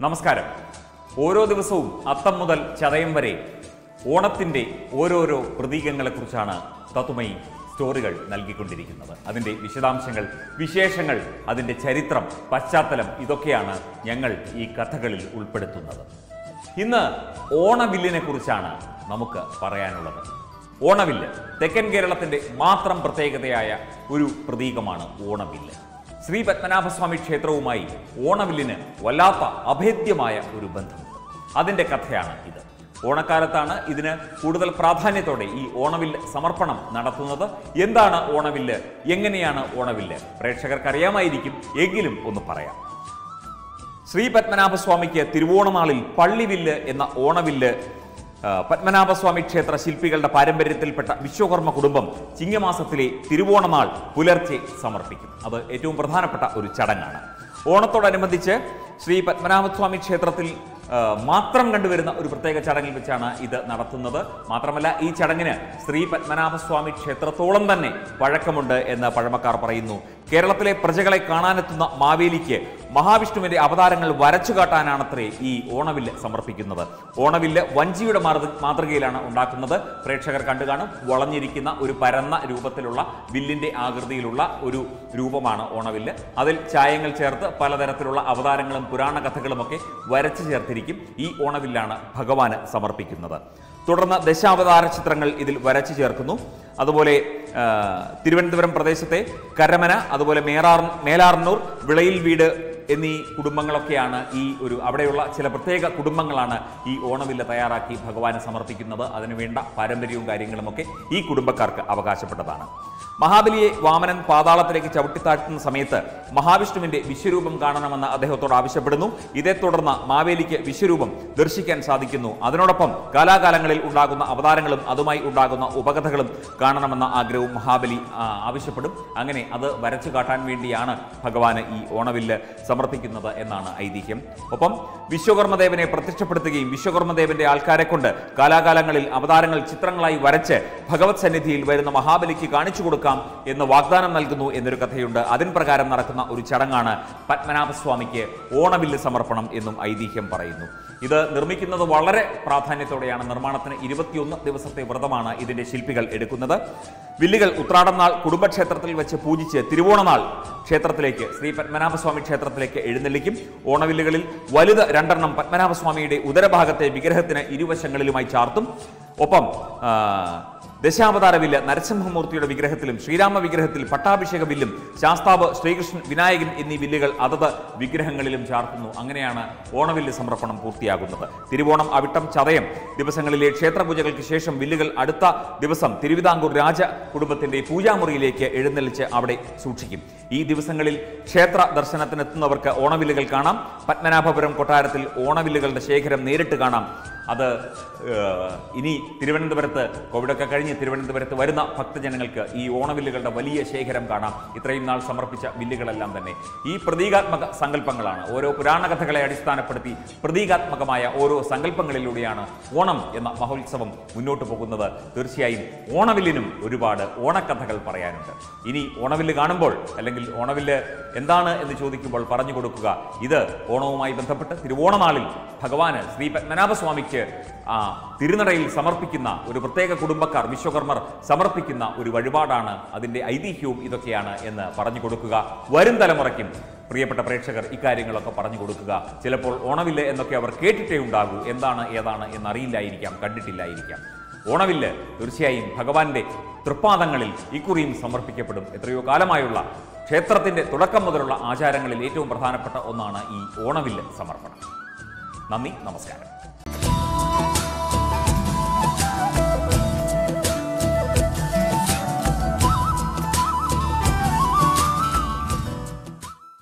നമസ്കാരം ഓരോ ദിവസവും അത്തം മുതൽ ചതയം വരെ ഓണത്തിന്റെ ഓരോരോ പ്രതീകങ്ങളെക്കുറിച്ചാണ് തത്തുമയി സ്റ്റോറികൾ നൽകിക്കൊണ്ടിരിക്കുന്നത് അതിന്റെ വിശദാംശങ്ങൾ വിശേഷങ്ങൾ അതിന്റെ ചരിത്രം പശ്ചാത്തലം ഇതൊക്കെയാണ് ഞങ്ങൾ ഈ കഥകളിൽ ഉൾപ്പെടുത്തുന്നത് ഇന്ന് ഓണവില്ലിനെ കുറിച്ചാണ് നമുക്ക് പറയാനുള്ളത് ഓണവില്ല് തെക്കൻ കേരളത്തിന്റെ മാത്രം പ്രത്യേകതയായ ഒരു പ്രതീകമാണ് ഓണവില്ല് ശ്രീ പത്മനാഭസ്വാമി ക്ഷേത്രവുമായി ഓണവില്ലിന് വല്ലാത്ത അഭേദ്യമായ ഒരു ബന്ധമുണ്ട് അതിന്റെ കഥയാണ് ഇത് ഓണക്കാലത്താണ് ഇതിന് കൂടുതൽ പ്രാധാന്യത്തോടെ ഈ ഓണവില്ല് സമർപ്പണം നടത്തുന്നത് എന്താണ് ഓണവില്ല് എങ്ങനെയാണ് ഓണവില്ല് പ്രേക്ഷകർക്ക് അറിയാമായിരിക്കും എങ്കിലും ഒന്ന് പറയാം ശ്രീ പത്മനാഭസ്വാമിക്ക് തിരുവോണനാളിൽ പള്ളിവില്ല് എന്ന ഓണവില്ല് ആ, പത്മനാഭസ്വാമി ക്ഷേത്ര ശില്പികളുടെ പാരമ്പര്യത്തിൽപ്പെട്ട വിശ്വകർമ്മ കുടുംബം ചിങ്ങമാസത്തിലെ തിരുവോണനാൾ പുലർച്ചെ സമർപ്പിക്കും അത് ഏറ്റവും പ്രധാനപ്പെട്ട ഒരു ചടങ്ങാണ് ഓണത്തോടനുബന്ധിച്ച് ശ്രീ പത്മനാഭസ്വാമി ക്ഷേത്രത്തിൽ ആ, മാത്രം കണ്ടുവരുന്ന ഒരു പ്രത്യേക ചടങ്ങിൽ വെച്ചാണ് ഇത് നടത്തുന്നത് മാത്രമല്ല ഈ ചടങ്ങിന് ശ്രീ പത്മനാഭസ്വാമി ക്ഷേത്രത്തോളം തന്നെ പഴക്കമുണ്ട് എന്ന് പഴമക്കാർ പറയുന്നു കേരളത്തിലെ പ്രജകളെ കാണാനെത്തുന്ന മാവേലിക്ക് മഹാവിഷ്ണുവിന്റെ അവതാരങ്ങൾ വരച്ചു കാട്ടാനാണത്രേ ഈ ഓണവില്ല് സമർപ്പിക്കുന്നത് ഓണവില്ല് വഞ്ചിയുടെ മാതൃ മാതൃകയിലാണ് ഉണ്ടാക്കുന്നത് പ്രേക്ഷകർ കണ്ടു കാണും വളഞ്ഞിരിക്കുന്ന ഒരു പരന്ന രൂപത്തിലുള്ള വില്ലിന്റെ ആകൃതിയിലുള്ള ഒരു രൂപമാണ് ഓണവില്ല് അതിൽ ചായങ്ങൾ ചേർത്ത് പലതരത്തിലുള്ള അവതാരങ്ങളും പുരാണ കഥകളുമൊക്കെ വരച്ചു ചേർത്തിരിക്കും ഈ ഓണവില്ലാണ് ഭഗവാന് സമർപ്പിക്കുന്നത് തുടർന്ന് ദശാവതാര ചിത്രങ്ങൾ ഇതിൽ വരച്ചു ചേർക്കുന്നു അതുപോലെ ആ, തിരുവനന്തപുരം പ്രദേശത്തെ കരമന അതുപോലെ മേറാർ മേലാർന്നൂർ വിളയിൽ വീട് എന്നീ കുടുംബങ്ങളൊക്കെയാണ് ഈ ഒരു അവിടെയുള്ള ചില പ്രത്യേക കുടുംബങ്ങളാണ് ഈ ഓണവില്ല തയ്യാറാക്കി ഭഗവാന് സമർപ്പിക്കുന്നത് അതിനുവേണ്ട പാരമ്പര്യവും കാര്യങ്ങളുമൊക്കെ ഈ കുടുംബക്കാർക്ക് അവകാശപ്പെട്ടതാണ് മഹാബലിയെ വാമനൻ പാതാളത്തിലേക്ക് ചവിട്ടിത്താഴ്ത്തുന്ന സമയത്ത് മഹാവിഷ്ണുവിന്റെ വിശ്വരൂപം കാണണമെന്ന് അദ്ദേഹത്തോട് ആവശ്യപ്പെടുന്നു ഇതേ തുടർന്ന് മാവേലിക്ക് വിശ്വരൂപം ദർശിക്കാൻ സാധിക്കുന്നു അതിനോടൊപ്പം കാലാകാലങ്ങളിൽ ഉണ്ടാകുന്ന അവതാരങ്ങളും അതുമായി ഉണ്ടാകുന്ന ഉപകഥകളും കാണണമെന്ന ആഗ്രഹവും മഹാബലി ആ, ആവശ്യപ്പെടും അങ്ങനെ അത് വരച്ചു കാട്ടാൻ വേണ്ടിയാണ് ഭഗവാന് ഈ ഓണവില്ല് സമർപ്പിക്കുന്നത് എന്നാണ് ഐതിഹ്യം ഒപ്പം വിശ്വകർമ്മദേവനെ പ്രത്യക്ഷപ്പെടുത്തുകയും വിശ്വകർമ്മദേവന്റെ ആൾക്കാരെ കൊണ്ട് കാലാകാലങ്ങളിൽ അവതാരങ്ങൾ ചിത്രങ്ങളായി വരച്ച് ഭഗവത് സന്നിധിയിൽ വരുന്ന മഹാബലിക്ക് കാണിച്ചു കൊടുക്കാം എന്ന് വാഗ്ദാനം നൽകുന്നു എന്നൊരു കഥയുണ്ട് അതിൻ പ്രകാരം നടക്കുന്ന ഒരു ചടങ്ങാണ് പത്മനാഭസ്വാമിക്ക് ഓണവില്ല് സമർപ്പണം എന്നും ഐതിഹ്യം പറയുന്നു ഇത് നിർമ്മിക്കുന്നത് വളരെ പ്രാധാന്യത്തോടെയാണ് നിർമ്മാണത്തിന് ഇരുപത്തിയൊന്ന് ദിവസത്തെ വ്രതമാണ് ഇതിന്റെ ശില്പികൾ എടുക്കുന്നത് വില്ലുകൾ ഉത്രാടം നാൾ കുടുംബക്ഷേത്രത്തിൽ വെച്ച് പൂജിച്ച് തിരുവോണനാൾ ക്ഷേത്രത്തിലേക്ക് ശ്രീ പത്മനാഭസ്വാമി ക്ഷേത്രത്തിലേക്ക് എഴുന്നള്ളിക്കും ഓണവില്ലുകളിൽ വലുത് രണ്ടെണ്ണം പത്മനാഭസ്വാമിയുടെ ഉദരഭാഗത്തെ വിഗ്രഹത്തിന് ഇരുവശങ്ങളിലുമായി ചാർത്തും ഒപ്പം ആ, ദശാവതാര വില്ല് നരസിംഹമൂർത്തിയുടെ വിഗ്രഹത്തിലും ശ്രീരാമ വിഗ്രഹത്തിൽ പട്ടാഭിഷേക വില്ലും ശാസ്താവ് ശ്രീകൃഷ്ണൻ വിനായകൻ എന്നീ വില്ലുകൾ അതത് വിഗ്രഹങ്ങളിലും ചാർത്തുന്നു അങ്ങനെയാണ് ഓണവില്ല് സമർപ്പണം പൂർത്തിയാകുന്നത് തിരുവോണം അവിട്ടം ചതയം ദിവസങ്ങളിലെ ക്ഷേത്രപൂജകൾക്ക് ശേഷം വില്ലുകൾ അടുത്ത ദിവസം തിരുവിതാംകൂർ രാജ കുടുംബത്തിന്റെ പൂജാമുറിയിലേക്ക് എഴുന്നള്ളിച്ച് അവിടെ സൂക്ഷിക്കും ഈ ദിവസങ്ങളിൽ ക്ഷേത്ര ദർശനത്തിനെത്തുന്നവർക്ക് ഓണവില്ലുകൾ കാണാം പത്മനാഭപുരം കൊട്ടാരത്തിൽ ഓണവില്ലുകളുടെ ശേഖരം നേരിട്ട് കാണാം അത് ഏഹ്, ഇനി തിരുവനന്തപുരത്ത് കോവിഡൊക്കെ കഴിഞ്ഞ് തിരുവനന്തപുരത്ത് വരുന്ന ഭക്തജനങ്ങൾക്ക് ഈ ഓണവില്ലുകളുടെ വലിയ ശേഖരം കാണാം ഇത്രയും നാൾ സമർപ്പിച്ച വില്ലുകളെല്ലാം തന്നെ ഈ പ്രതീകാത്മക സങ്കല്പങ്ങളാണ് ഓരോ പുരാണ കഥകളെ അടിസ്ഥാനപ്പെടുത്തി പ്രതീകാത്മകമായ ഓരോ സങ്കല്പങ്ങളിലൂടെയാണ് ഓണം എന്ന മഹോത്സവം മുന്നോട്ട് പോകുന്നത് തീർച്ചയായും ഓണവില്ലിനും ഒരുപാട് ഓണക്കഥകൾ പറയാനുണ്ട് ഇനി ഓണവില്ല് കാണുമ്പോൾ അല്ലെങ്കിൽ ഓണവില്ല് എന്താണ് എന്ന് ചോദിക്കുമ്പോൾ പറഞ്ഞു കൊടുക്കുക ഇത് ഓണവുമായി ബന്ധപ്പെട്ട് തിരുവോണനാളിൽ ഭഗവാന് ശ്രീ പത്മനാഭസ്വാമിക്ക് ആ തിരുനടയിൽ സമർപ്പിക്കുന്ന ഒരു പ്രത്യേക കുടുംബക്കാർ വിശ്വകർമ്മർ സമർപ്പിക്കുന്ന ഒരു വഴിപാടാണ് അതിൻ്റെ ഐതിഹ്യവും ഇതൊക്കെയാണ് എന്ന് പറഞ്ഞു കൊടുക്കുക വരും തലമുറയ്ക്കും പ്രിയപ്പെട്ട പ്രേക്ഷകർ ഇക്കാര്യങ്ങളൊക്കെ പറഞ്ഞു കൊടുക്കുക ചിലപ്പോൾ ഓണവില്ല് എന്നൊക്കെ അവർ കേട്ടിട്ടേ ഉണ്ടാകൂ എന്താണ് ഏതാണ് എന്നറിയില്ലായിരിക്കാം കണ്ടിട്ടില്ലായിരിക്കാം ഓണവില്ല് തീർച്ചയായും ഭഗവാന്റെ തൃപ്പാദങ്ങളിൽ ഇക്കുറിയും സമർപ്പിക്കപ്പെടും എത്രയോ കാലമായുള്ള ക്ഷേത്രത്തിന്റെ തുടക്കം മുതലുള്ള ആചാരങ്ങളിൽ ഏറ്റവും പ്രധാനപ്പെട്ട ഒന്നാണ് ഈ ഓണവില്ല് സമർപ്പണം നന്ദി നമസ്കാരം